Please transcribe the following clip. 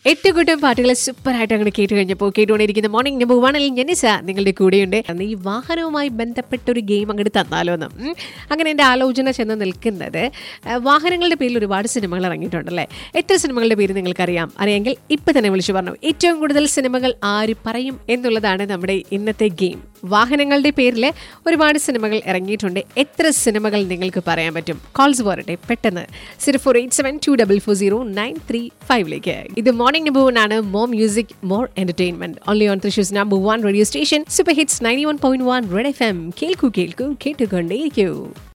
എട്ട് കൂട്ടം പാട്ടുകൾ സൂപ്പറായിട്ട് അങ്ങനെ കേട്ട് കഴിഞ്ഞപ്പോൾ കേട്ടുകൊണ്ടിരിക്കുന്ന മോർണിംഗ് നമ്പർ വണ്ണിൽ ജനിച്ച നിങ്ങളുടെ കൂടെയുണ്ട് അന്ന് ഈ വാഹനവുമായി ബന്ധപ്പെട്ട ഒരു ഗെയിം അങ്ങോട്ട് തന്നാലോ എന്ന് ഉം. അങ്ങനെ എൻ്റെ ആലോചന ചെന്ന് നിൽക്കുന്നത് ആ, വാഹനങ്ങളുടെ പേരിൽ ഒരുപാട് സിനിമകൾ ഇറങ്ങിയിട്ടുണ്ടല്ലേ എത്ര സിനിമകളുടെ പേര് നിങ്ങൾക്കറിയാം അറിയാമെങ്കിൽ ഇപ്പം തന്നെ വിളിച്ചു പറഞ്ഞു ഏറ്റവും കൂടുതൽ സിനിമകൾ ആര് പറയും എന്നുള്ളതാണ് നമ്മുടെ ഇന്നത്തെ ഗെയിം വാഹനങ്ങളുടെ പേരിൽ ഒരുപാട് സിനിമകൾ ഇറങ്ങിയിട്ടുണ്ട് എത്ര സിനിമകൾ നിങ്ങൾക്ക് പറയാൻ പറ്റും കോൾസ് പോരട്ടെ പെട്ടെന്ന് zero four eight seven two double four zero nine three ഫൈവിലേക്ക് ഇത് മോർണിംഗ് നമ്പർ വൺ ആണ് more music more entertainment only on Thrissur's number one radio station super hits ninety one point one red F M കേൾക്കൂ കേൾക്കൂ കേട്ടുകൊണ്ടേയിരിക്കൂ